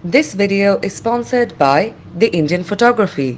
This video is sponsored by The Indian Photography.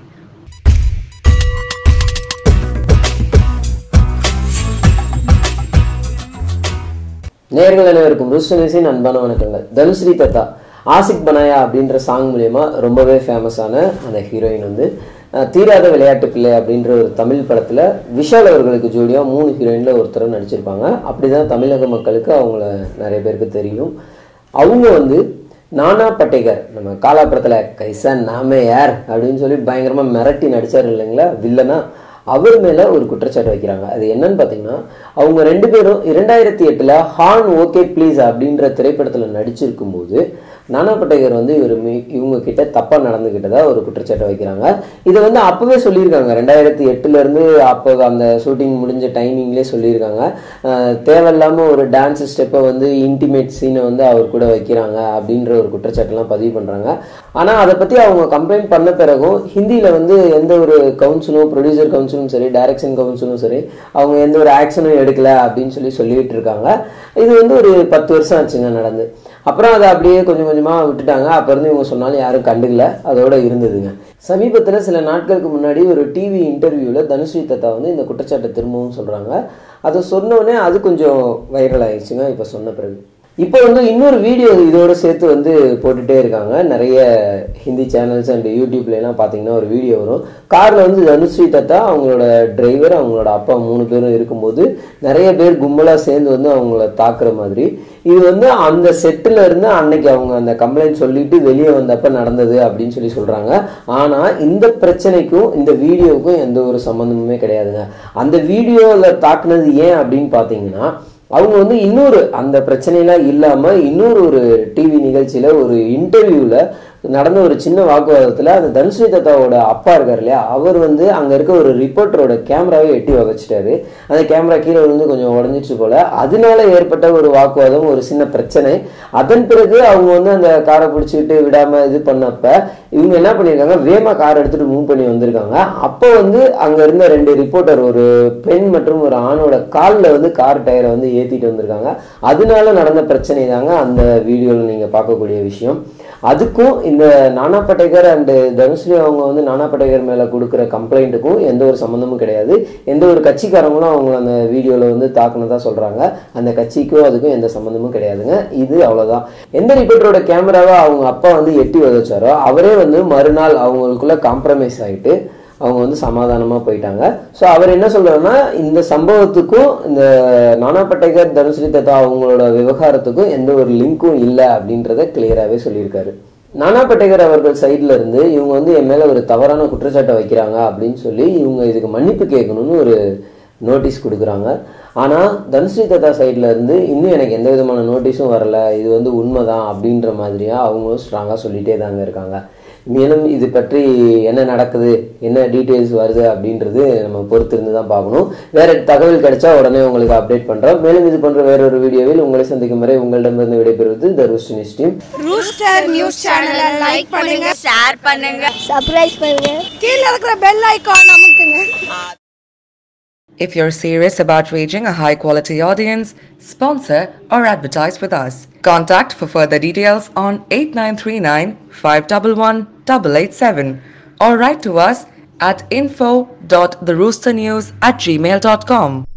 நேர்கள் அனைவருக்கும் ருஷ்டனிசின் அன்பான வணக்கங்கள் தனுஸ்ரீ தத்தா ஆசிக் பனாயா அப்படின்ற சாங் மூலயமா ரொம்பவே ஃபேமஸான அந்த ஹீரோயின் வந்து அஹ், தீராத விளையாட்டு பிள்ளை அப்படின்ற ஒரு தமிழ் படத்தில் விஷால் அவர்களுக்கு ஜோடியாக மூணு ஹீரோயினில் ஒருத்தர் நடிச்சிருப்பாங்க அப்படிதான் தமிழக மக்களுக்கு அவங்கள நிறைய பேருக்கு தெரியும் அவங்க வந்து நானா பட்டேகர் நம்ம காலாபுரத்தில் கைசன் நாமே யார் அப்படின்னு சொல்லி பயங்கரமாக மிரட்டி நடிச்சார் இல்லைங்களா வில்லனா அவர் மேல ஒரு குற்றச்சாட்டு வைக்கிறாங்க அது என்னன்னு பாத்தீங்கன்னா அவங்க ரெண்டு பேரும் இரண்டாயிரத்தி எட்டுல ஹான் ஓகே ப்ளீஸ் அப்படின்ற திரைப்படத்துல நடிச்சிருக்கும் போது நானா பட்டேகர் வந்து இவர் மீ- இவங்க கிட்ட தப்பா நடந்துகிட்டதா ஒரு குற்றச்சாட்டு வைக்கிறாங்க இதை வந்து அப்பவே சொல்லியிருக்காங்க ரெண்டாயிரத்தி எட்டுல இருந்து அப்போ அந்த ஷூட்டிங் முடிஞ்ச டைமிங்லேயே சொல்லியிருக்காங்க அஹ் தேவையில்லாம ஒரு டான்ஸ் ஸ்டெப்பை வந்து இன்டிமேட் சீனை வந்து அவர் கூட வைக்கிறாங்க அப்படின்ற ஒரு குற்றச்சாட்டுலாம் பதிவு பண்றாங்க ஆனா அதை பத்தி அவங்க கம்ப்ளைண்ட் பண்ண பிறகும் ஹிந்தியில வந்து எந்த ஒரு கவுன்சிலும் ப்ரொடியூசர் கவுன்சிலும் சரி டைரக்ஷன் கவுன்சிலும் சரி அவங்க எந்த ஒரு ஆக்ஷனும் எடுக்கல அப்படின்னு சொல்லி சொல்லிட்டு இருக்காங்க இது வந்து ஒரு பத்து வருஷம் ஆச்சுங்க நடந்து அப்புறம் அதை அப்படியே கொஞ்சம் கொஞ்சமா விட்டுட்டாங்க அப்ப இருந்து இவங்க சொன்னாலும் யாரும் கண்டுக்கல அதோட இருந்ததுங்க சமீபத்துல சில நாட்களுக்கு முன்னாடி ஒரு டிவி இன்டர்வியூல தனுஸ்ரீ தத்தா வந்து இந்த குற்றச்சாட்டை திரும்பவும் சொல்றாங்க அதை சொன்ன உடனே அது கொஞ்சம் வைரல் ஆயிடுச்சுங்க இப்ப சொன்ன பிறகு இப்போ வந்து இன்னொரு வீடியோ இதோட சேர்த்து வந்து போட்டுட்டே இருக்காங்க நிறைய ஹிந்தி சேனல்ஸ் அண்ட் யூடியூப்ல எல்லாம் பார்த்தீங்கன்னா ஒரு வீடியோ வரும் கார்ல வந்து தனுஸ்ரீ தத்தா அவங்களோட டிரைவர் அவங்களோட அப்பா மூணு பேரும் இருக்கும்போது நிறைய பேர் கும்பலா சேர்ந்து வந்து அவங்கள தாக்குற மாதிரி இது வந்து அந்த செட்டில் இருந்து அன்னைக்கு அவங்க அந்த கம்ப்ளைண்ட் சொல்லிட்டு வெளியே வந்தப்ப நடந்தது அப்படின்னு சொல்லி சொல்றாங்க ஆனா இந்த பிரச்சனைக்கும் இந்த வீடியோவுக்கும் எந்த ஒரு சம்பந்தமுமே கிடையாதுங்க அந்த வீடியோல தாக்குனது ஏன் அப்படின்னு பார்த்தீங்கன்னா அவங்க வந்து இன்னொரு அந்த பிரச்சனையெல்லாம் இல்லாம இன்னொரு ஒரு டிவி நிகழ்ச்சியில ஒரு இன்டர்வியூல நடந்த ஒரு சின்ன வாக்குவாதத்துல அந்த தனுஸ்ரீ தத்தாவோட அப்பா இருக்கார் இல்லையா அவர் வந்து அங்க இருக்க ஒரு ரிப்போர்ட்டரோட கேமராவை எட்டி உதச்சிட்டாரு அந்த கேமரா கீழே விழுந்து கொஞ்சம் உடஞ்சிச்சு போல அதனால ஏற்பட்ட ஒரு வாக்குவாதம் ஒரு சின்ன பிரச்சனை அதன் பிறகு அவங்க வந்து அந்த காரை பிடிச்சிக்கிட்டு விடாம இது பண்ணப்ப இவங்க என்ன பண்ணியிருக்காங்க வேமா கார் எடுத்துட்டு மூவ் பண்ணி வந்திருக்காங்க அப்போ வந்து அங்க இருந்த ரெண்டு ரிப்போர்ட்டர் ஒரு பெண் மற்றும் ஒரு ஆணோட காலில் வந்து கார் டயரை வந்து ஏத்திட்டு வந்திருக்காங்க அதனால நடந்த பிரச்சனை தாங்க அந்த வீடியோவில் நீங்க பார்க்கக்கூடிய விஷயம் அதுக்கும் இந்த நானா பட்டேகர் அண்ட் தனுஸ்ரீ அவங்க வந்து நானா பட்டேகர் மேல கொடுக்குற கம்ப்ளைண்ட்டுக்கும் எந்த ஒரு சம்மந்தமும் கிடையாது எந்த ஒரு கட்சிக்காரங்களும் அவங்க அந்த வீடியோல வந்து தாக்குனதா சொல்றாங்க அந்த கட்சிக்கும் அதுக்கும் எந்த சம்மந்தமும் கிடையாதுங்க இது அவ்வளவுதான் எந்த ரிப்போர்ட்டரோட கேமராவை அவங்க அப்பா வந்து எட்டி உதச்சாரோ அவரே வந்து மறுநாள் அவங்களுக்குள்ள காம்ப்ரமைஸ் ஆயிட்டு அவங்க வந்து சமாதானமா போயிட்டாங்க ஸோ அவர் என்ன சொல்றாருன்னா இந்த சம்பவத்துக்கும் இந்த நானா பட்டேகர் தனுஸ்ரீ தத்தா அவங்களோட விவகாரத்துக்கும் எந்த ஒரு லிங்க்கும் இல்லை அப்படின்றத கிளியராகவே சொல்லியிருக்காரு நானா பட்டேகர் அவர்கள் சைடுல இருந்து இவங்க வந்து என் மேல ஒரு தவறான குற்றச்சாட்டை வைக்கிறாங்க அப்படின்னு சொல்லி இவங்க இதுக்கு மன்னிப்பு கேட்கணும்னு ஒரு நோட்டீஸ் கொடுக்குறாங்க ஆனா தனுஸ்ரீ தத்தா சைடுல இருந்து இன்னும் எனக்கு எந்த விதமான நோட்டீஸும் வரல இது வந்து உண்மைதான் அப்படின்ற மாதிரியா அவங்களும் ஸ்ட்ராங்கா சொல்லிட்டே தாங்க இருக்காங்க மேலும் இது பற்றி என்ன நடக்குது என்ன டீட்டெயில்ஸ் வருது அப்படின்றது நம்ம பொறுத்து இருந்து தான் பார்க்கணும் வேற தகவல் கிடைச்சா உடனே உங்களுக்கு அப்டேட் பண்றோம் மேலும் இது போன்ற வேறொரு வீடியோவில் உங்களை சந்திக்கும் வரை உங்களிடமிருந்து விடைபெறுவது the Roostinis team Rooster news சேனலை லைக் பண்ணுங்க ஷேர் பண்ணுங்க சர்ப்ரைஸ் பண்ணுங்க கீழ இருக்கிற பெல் ஐகான் அமுக்குங்க If you're serious about reaching a high quality audience, sponsor or advertise with us. Contact for further details on 8939 511 887 or write to us at info.theroosternews at gmail.com.